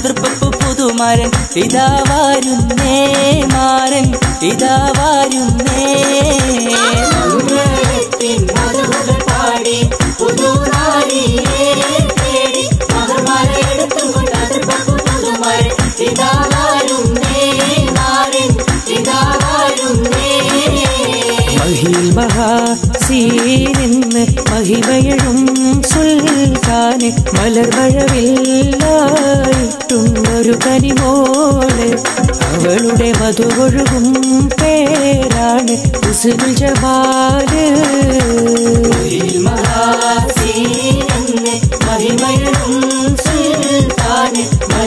അതിർപ്പപ്പ് പുതുമാരൻ ഇതാ വരുന്നേ മാരൻ ഇതാ വരുന്നേ മംഗളത്തിൻ മധുകൾ പാടി പുതുനാരിയെ തേടി മകർമാരെ എടുത്തും കൊണ്ട് അതിർപ്പപ്പ് പുതുമാരൻ ഇതാ വരുന്നേ മാരൻ ഇതാ വരുന്നേ മഹിൽ മഹാസീനിന്ന് മഹിമയഴും സുൽത്താന് മലർമഴവില്ലായിട്ടുണ്ടൊരു കനിമോള് അവളുടെ മധുകൊഴുകും പേരാണ് ഹുസ്നുൽ ജമാല് മഹിൽ മഹാസീനിന്ന് മഹിമയഴും സുൽത്താന്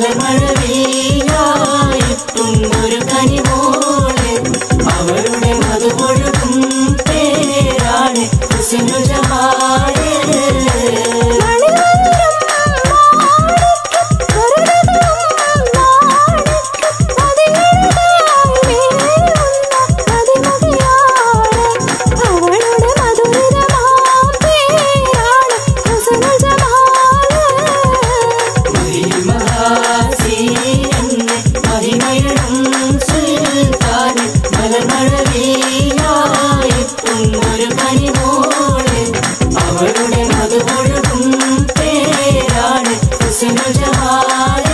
മലർമഴവില്ലായിട്ടുണ്ടൊരു കനിമോള് അവളുടെ മധുകൊഴുകും പേരാണ് ഹുസ്നുൽ ജമാല് മഹിമഹാസീനെന്ന് മഹിമയഴും സുൽത്താന് മലമഴവിയായിട്ടും ഒരു കനിമോള് അവളുടെ മധുകൊഴുകും പേരാണ് ഹുസ്നുൽ ജമാല്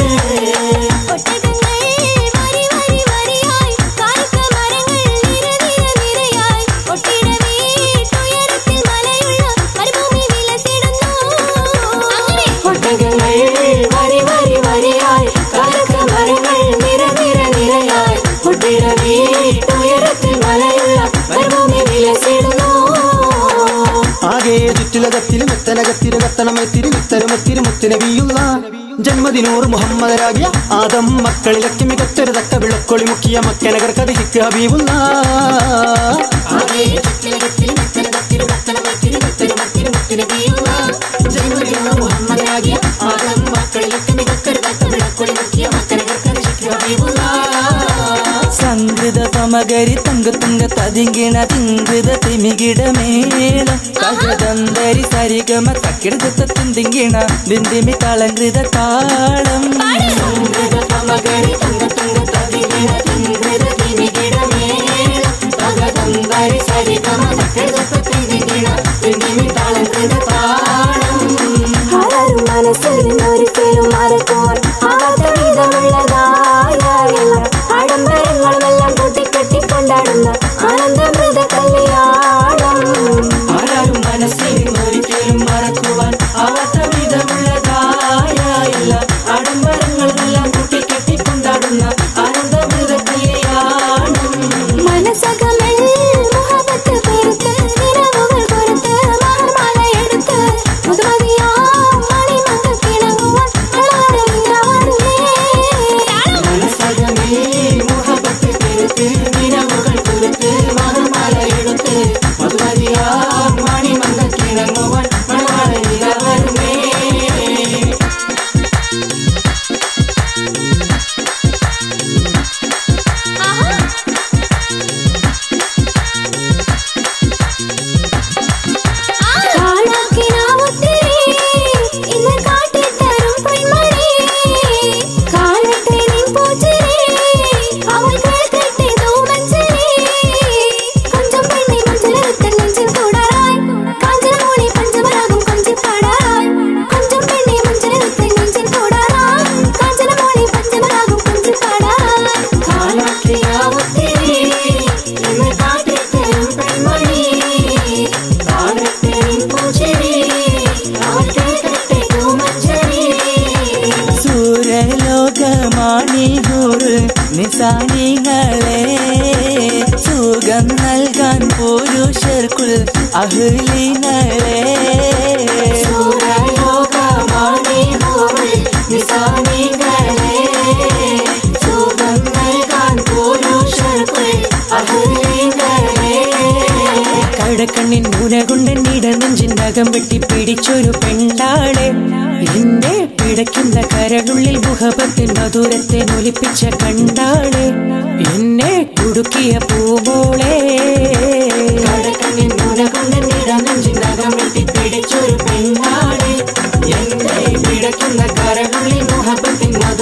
ഒട്ടകങ്ങൾ വരി വരി വരിയായി കരക്കമരങ്ങൾ നിര നിര നിരയായി ഒട്ടിട വീട്ടുയരത്തിൽ മലയുള്ള മരുഭൂമി വിലസിടുന്നു ആകെ ചുറ്റിലകത്തിലും എത്തനകത്തിരു കത്തണമെത്തിരി വിത്തരമെത്തിരി മുത്തുനബിയുള്ള ജന്മദിനൂർ മുഹമ്മദരാകിയ ആദം മക്കളിലൊക്കെ മികച്ചൊരു തക്ക വിളക്കൊളി മുക്കിയ മക്കനകർ കഥിക്ക് ഹബീബുള്ള ആകെ ചുറ്റിലകത്തിൽ മെത്തനകത്തിൽ വത്തനമത്തിൽ മുത്തരമത്തിൽ മുത്തുനബിയുള്ള ജന്മദിനം മുഹമ്മദാകിയ ആദം മക്കളിലൊക്കെ മികക്കരുതക്ക വിളക്കൊളി മുക്കിയ മക്കനകർക്ക് ഹബീബുള്ള സംഗൃത തമകരി തങ്ക തുങ്ക തതിങ്കിണ തിങ്കൃത തിമികിട മേള തകതന്തരി സരിഗമ തക്കിടത തിന്തിങ്കിണ ബിന്ദിമി കളങ്കൃത താളം സംഗൃത തമകരി തങ്ക തുങ്ക തതിങ്കിണ തിങ്കൃത തിമികിട മേള തകതന്തരി സരിഗമ തക്കിടത തിന്തിങ്കിണ ബിന്ദിമി കളങ്കൃത താളം ആരും മനസ്സിൽ ഒരിക്കലും മറക്കുവാൻ ആവാത്ത വിധമുള്ളതായ ആഡംബരങ്ങളുമെല്ലാം കൂട്ടിക്കെട്ടി കൊണ്ടാടുന്ന ആനന്ദമൃത കല്യാണം ആരാരും മനസ്സിൽ ഒരിക്കലും മറക്കുവാൻ ആവാത്ത വിധമുള്ളതായ എല്ലാ ആഡംബരങ്ങളെല്ലാം കൂട്ടിക്കെട്ടി കൊണ്ടാടുന്ന ആനന്ദമൃത കല്യാണം മനസ്സകമേ മുഹബത്ത് പെരുത്ത് നിലവുകൾ പൊറുത്ത് മാർമാല എടുത്ത് മുതുമതിയാ മണിമങ്ക കിണങ്ങുവാൻ മനസ്സകമേ മുഹബത്ത് പെരുത്ത് നിലവുകൾ കുരുത്ത് മണമാല എടുത്ത് മധുമതിയാ മണിമങ്ക കിണങ്ങുവാൻ മണമാല നിലവരുമേ കാളക്കിനാവുത്തിരി ഇന്ന് കാട്ടിത്തരും പൊന്മണി കാലത്തെ നിൻ പൂച്ചിരി അവൾ കേൾക്കട്ടെ തൂമഞ്ചരി കൊഞ്ചം പെണ്ണി മഞ്ചലത്തൻ നെഞ്ചിൽ കൂടാറായി കാഞ്ചനമോണി പഞ്ചമരാഗം കൊഞ്ചി പാടാറായി കൊഞ്ചം പെണ്ണി മഞ്ചലത്തൻ നെഞ്ചിൽ കൂടാറായി കാഞ്ചനമോണി പഞ്ചമരാഗം കൊഞ്ചി പാടാറായി കാലത്തിയാവത്തിരി എന്ന് കാട്ടിത്തരും പെൺമണി കാലത്തെ നിൻ പൂച്ചെടി അവൾ കേൾക്കട്ടെ തൂമഞ്ചരി സൂര്യലോകമാണികൂർ നിസാനികളെ സുഖം നൽകാൻ പുരുഷർക്കുൾ അഹ്ലിങ്ങളെ സൂര്യലോകമാണികൂർ നിസാനികളെ സുഖം നൽകാൻ പുരുഷർക്കുൾ അഹ്ലിങ്ങളെ കടക്കണ്ണിൻ മുനകൊണ്ടൻ ഇടനെഞ്ചിനകം വെട്ടി പിടിച്ചൊരു പെണ്ണാളെ എന്നെ പിടയ്ക്കുന്ന കരളുള്ളിൽ മുഖപത്തിൻ മധുരത്തെ നൊലിപ്പിച്ച കണ്ടാളെ എന്നെ കുടുക്കിയ പൂമോളെ കടക്കണ്ണിൻ മുനകൊണ്ടൻ ഇടനെഞ്ചിനകം വെട്ടി പിടിച്ചൊരു പെണ്ണാളെ എന്നെ പിടയ്ക്കുന്ന കരളുള്ളിൽ മുഖപത്തിൻ മധുര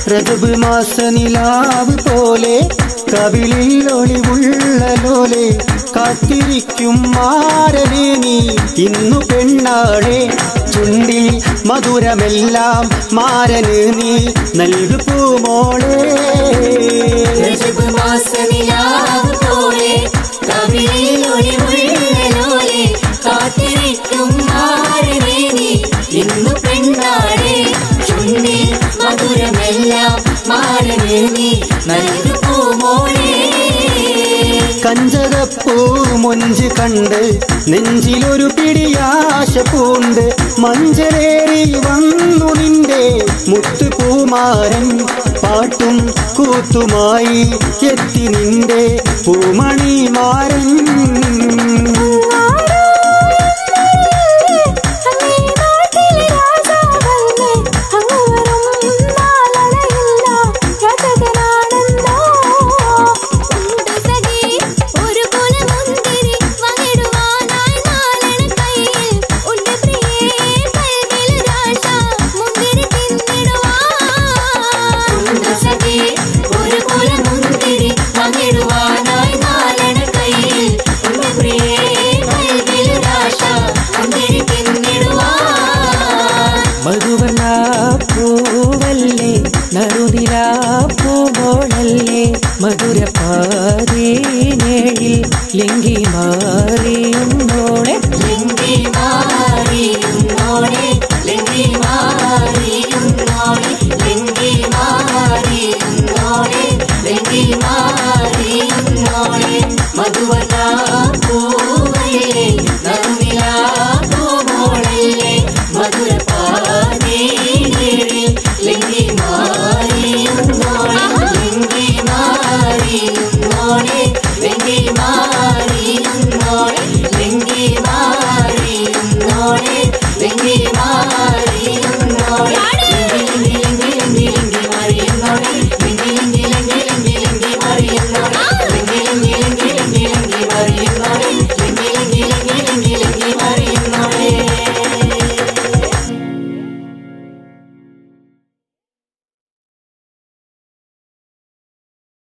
രജബ് മാസ നിലാവ് പോലെ കവിളിൽ ഒളിവുള്ള ലോലെ കാത്തിരിക്കും മാരനെ നീ ഇന്നു പെണ്ണാളെ ചുണ്ടിൽ മധുരമെല്ലാം മാരന് നീ നൽകു പൂമോളെ രജബ് മാസനിലാവ് പോലെ കവിളിൽ ഒളിവുള്ളലോലെ കാത്തിരിക്കും മാരനെ നീ ഇന്നു പെണ്ണാടെ ചുണ്ടിൽ മധുരമെല്ലാം മാരനെ നീ നൽകു പൂമോളെ കഞ്ചകപ്പൂ മൊഞ്ച് കണ്ട് നെഞ്ചിലൊരു പിടിയാശ പൂണ്ട് മഞ്ചലേറി വന്നു നിന്റെ മുത്തുപൂമാരൻ പാട്ടും കൂത്തുമായി എത്തി നിന്റെ പൂമണിമാരൻ സഖി ഒരു കുല മുന്തിരി പങ്കിടുവാനായി നാലണ കയ്യിൽ ഉണ്ട് പ്രിയേ കൽവിൽ രാശ മുന്തിരി പിന്നിടുവാൻ മധുവർണ പൂവല്ലേ നറുനില പൂമോളല്ലേ മധുര പാതീനേഴിൽ ലിംഗി മാറിയും